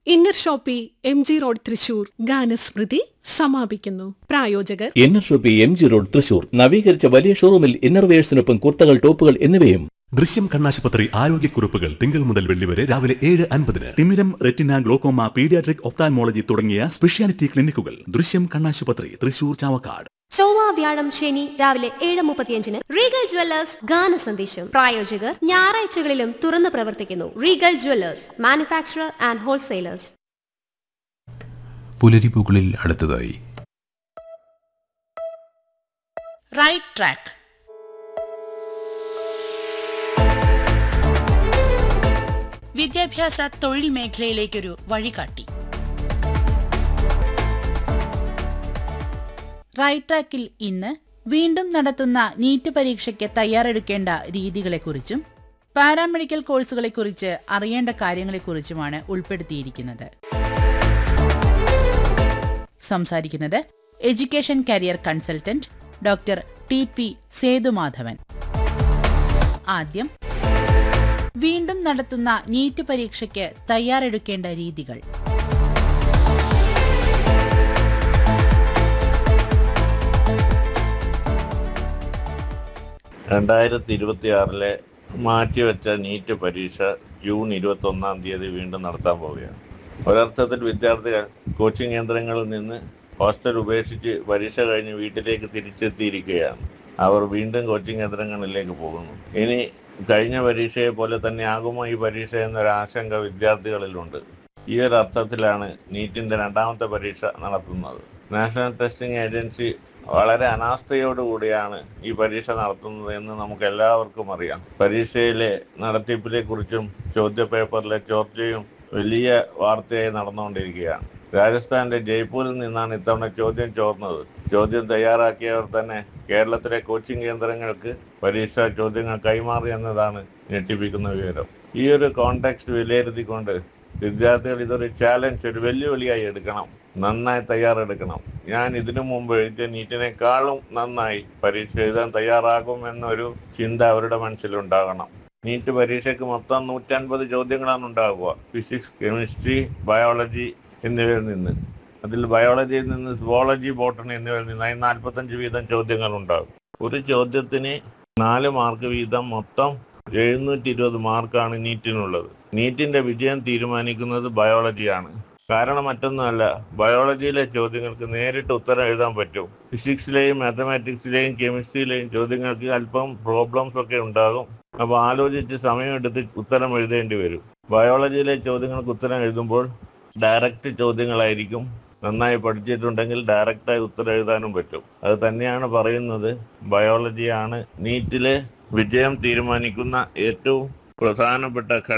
inner Shoppe M G road Thrissur ഗാനസ്മൃതി സമാപിക്കുന്നു പ്രായോജകർ Inner Shoppe M G road Thrissur നവീകരിച്ച വലിയ ഷോറൂമിൽ ഇന്നർവെയേഴ്സിനൊപ്പം കുർത്തകൾ ടോപ്പുകൾ എന്നിവയും ദൃശ്യം കണ്ണാശുപത്രി ആരോഗ്യക്കുറിപ്പുകൾ തിങ്കൾ മുതൽ വെള്ളി വരെ രാവിലെ ഏഴ് അൻപതിന് തിമിരം റെറ്റിന ഗ്ലോക്കോമ പീഡിയാട്രിക് ഒപ്താൻമോളജി തുടങ്ങിയ സ്പെഷ്യാലിറ്റി ക്ലിനിക്കുകൾ ദൃശ്യം കണ്ണാശുപത്രി തൃശൂർ ചാവക്കാട് ചൊവ്വ വ്യാഴം ശനി രാവിലെ ഏഴ് മുപ്പത്തിയഞ്ചിന് റീഗൽ ജ്വല്ലേഴ്സ് ഗാന സന്ദേശം പ്രായോജകർ ഞായറാഴ്ചകളിലും തുറന്നു പ്രവർത്തിക്കുന്നു Regal jewellers manufacturer and wholesalers പുലരിപ്പൂക്കളിൽ അടുത്തതായി റൈറ്റ് ട്രാക്ക് വിദ്യാഭ്യാസ തൊഴിൽ മേഖലയിലേക്കൊരു വഴികാട്ടി റൈറ്റ് ട്രാക്കിൽ ഇന്ന് വീണ്ടും നടത്തുന്ന നീറ്റ് പരീക്ഷയ്ക്ക് തയ്യാറെടുക്കേണ്ട രീതികളെക്കുറിച്ചും പാരാമെഡിക്കൽ കോഴ്സുകളെക്കുറിച്ച് അറിയേണ്ട കാര്യങ്ങളെക്കുറിച്ചുമാണ് ഉൾപ്പെടുത്തിയിരിക്കുന്നത് സംസാരിക്കുന്നത് education career consultant doctor T P Sethumadhavan ആദ്യം വീണ്ടും നടത്തുന്ന നീറ്റ് പരീക്ഷയ്ക്ക് തയ്യാറെടുക്കേണ്ട രീതികൾ രണ്ടായിരത്തി ഇരുപത്തി ആറിലെ മാറ്റിവെച്ച നീറ്റ് പരീക്ഷ ജൂൺ ഇരുപത്തി ഒന്നാം തീയതി വീണ്ടും നടത്താൻ പോവുകയാണ് ഒരർത്ഥത്തിൽ വിദ്യാർത്ഥികൾ കോച്ചിങ് കേന്ദ്രങ്ങളിൽ നിന്ന് ഹോസ്റ്റൽ ഉപേക്ഷിച്ച് പരീക്ഷ കഴിഞ്ഞ് വീട്ടിലേക്ക് തിരിച്ചെത്തിയിരിക്കുകയാണ് അവർ വീണ്ടും കോച്ചിങ് കേന്ദ്രങ്ങളിലേക്ക് പോകുന്നു ഇനി കഴിഞ്ഞ പരീക്ഷയെ പോലെ തന്നെ ആകുമോ ഈ പരീക്ഷ എന്നൊരു ആശങ്ക വിദ്യാർത്ഥികളിലുണ്ട് ഈ ഒരു അർത്ഥത്തിലാണ് നീറ്റിന്റെ രണ്ടാമത്തെ പരീക്ഷ നടത്തുന്നത് നാഷണൽ ടെസ്റ്റിംഗ് ഏജൻസി വളരെ അനാസ്ഥയോടുകൂടിയാണ് ഈ പരീക്ഷ നടത്തുന്നത് എന്ന് നമുക്ക് എല്ലാവർക്കും അറിയാം പരീക്ഷയിലെ നടത്തിപ്പിനെ കുറിച്ചും ചോദ്യപേപ്പറിലെ ചോർച്ചയും വലിയ വാർത്തയായി നടന്നുകൊണ്ടിരിക്കുകയാണ് രാജസ്ഥാന്റെ ജയ്പൂരിൽ നിന്നാണ് ഇത്തവണ ചോദ്യം ചോർന്നത് ചോദ്യം തയ്യാറാക്കിയവർ തന്നെ കേരളത്തിലെ കോച്ചിങ് കേന്ദ്രങ്ങൾക്ക് പരീക്ഷാ ചോദ്യങ്ങൾ കൈമാറി എന്നതാണ് ഞെട്ടിപ്പിക്കുന്ന വിവരം ഈ ഒരു കോണ്ടെക്സ്റ്റ് വിലയിരുത്തിക്കൊണ്ട് വിദ്യാർത്ഥികൾ ഇതൊരു ചാലഞ്ച് ഒരു വെല്ലുവിളിയായി എടുക്കണം നന്നായി തയ്യാറെടുക്കണം ഞാൻ ഇതിനു മുമ്പ് എഴുതിയ നീറ്റിനേക്കാളും നന്നായി പരീക്ഷ എഴുതാൻ തയ്യാറാകും എന്നൊരു ചിന്ത അവരുടെ മനസ്സിലുണ്ടാകണം നീറ്റ് പരീക്ഷയ്ക്ക് മൊത്തം നൂറ്റൻപത് ചോദ്യങ്ങളാണ് ഉണ്ടാകുക ഫിസിക്സ് കെമിസ്ട്രി ബയോളജി എന്നിവയിൽ നിന്ന് അതിൽ ബയോളജിയിൽ നിന്ന് സുവോളജി ബോട്ടണി എന്നിവയിൽ നിന്നായി നാൽപ്പത്തഞ്ച് വീതം ചോദ്യങ്ങൾ ഉണ്ടാകും ഒരു ചോദ്യത്തിന് നാല് മാർക്ക് വീതം മൊത്തം എഴുന്നൂറ്റി ഇരുപത് മാർക്കാണ് നീറ്റിനുള്ളത് നീറ്റിന്റെ വിജയം തീരുമാനിക്കുന്നത് ബയോളജിയാണ് കാരണം മറ്റൊന്നുമല്ല ബയോളജിയിലെ ചോദ്യങ്ങൾക്ക് നേരിട്ട് ഉത്തരം എഴുതാൻ പറ്റും ഫിസിക്സിലെയും മാത്തമാറ്റിക്സിലെയും കെമിസ്ട്രിയിലെയും ചോദ്യങ്ങൾക്ക് അല്പം പ്രോബ്ലംസ് ഒക്കെ ഉണ്ടാകും അപ്പോൾ ആലോചിച്ച് സമയമെടുത്ത് ഉത്തരം എഴുതേണ്ടി വരും ബയോളജിയിലെ ചോദ്യങ്ങൾക്ക് ഉത്തരം എഴുതുമ്പോൾ ഡയറക്റ്റ് ചോദ്യങ്ങളായിരിക്കും നന്നായി പഠിച്ചിട്ടുണ്ടെങ്കിൽ ഡയറക്റ്റായി ഉത്തരം എഴുതാനും പറ്റും അത് തന്നെയാണ് പറയുന്നത് ബയോളജിയാണ് നീറ്റിലെ വിജയം തീരുമാനിക്കുന്ന ഏറ്റവും പ്രധാനപ്പെട്ട